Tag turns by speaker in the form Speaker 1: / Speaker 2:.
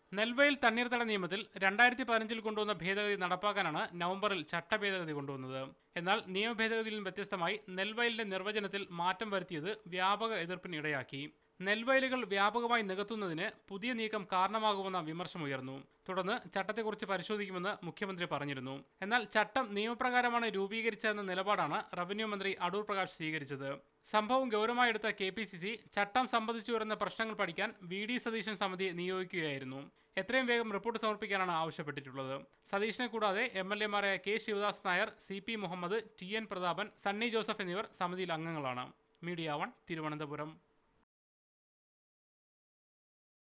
Speaker 1: നെൽവയൽ തണ്ണീർത്തട നിയമത്തിൽ രണ്ടായിരത്തി പതിനഞ്ചിൽ കൊണ്ടുവന്ന ഭേദഗതി നടപ്പാക്കാനാണ് നവംബറിൽ ചട്ടഭേദഗതി കൊണ്ടുവന്നത് എന്നാൽ നിയമഭേദഗതിയിൽ നിന്ന് വ്യത്യസ്തമായി നെൽവയലിന്റെ നിർവചനത്തിൽ മാറ്റം വരുത്തിയത് വ്യാപക എതിർപ്പിന് ഇടയാക്കി നെൽവയലുകൾ വ്യാപകമായി നികത്തുന്നതിന് പുതിയ നീക്കം കാരണമാകുമെന്ന വിമർശമുയർന്നു തുടർന്ന് ചട്ടത്തെക്കുറിച്ച് പരിശോധിക്കുമെന്ന് മുഖ്യമന്ത്രി പറഞ്ഞിരുന്നു എന്നാൽ ചട്ടം നിയമപ്രകാരമാണ് രൂപീകരിച്ചതെന്ന നിലപാടാണ് റവന്യൂ മന്ത്രി അടൂർ പ്രകാശ് സ്വീകരിച്ചത് സംഭവം ഗൗരവമായെടുത്ത കെ പി സി സി ചട്ടം സംബന്ധിച്ചു വരുന്ന പ്രശ്നങ്ങൾ പഠിക്കാൻ വി ഡി സതീശൻ സമിതി നിയോഗിക്കുകയായിരുന്നു എത്രയും വേഗം റിപ്പോർട്ട് സമർപ്പിക്കാനാണ് ആവശ്യപ്പെട്ടിട്ടുള്ളത് സതീശനെ കൂടാതെ എം എൽ എമാരായ K Sivadas Nair C P Muhammad T N Prathapan Sunny Joseph എന്നിവർ സമിതിയിൽ അംഗങ്ങളാണ് മീഡിയ വൺ തിരുവനന്തപുരം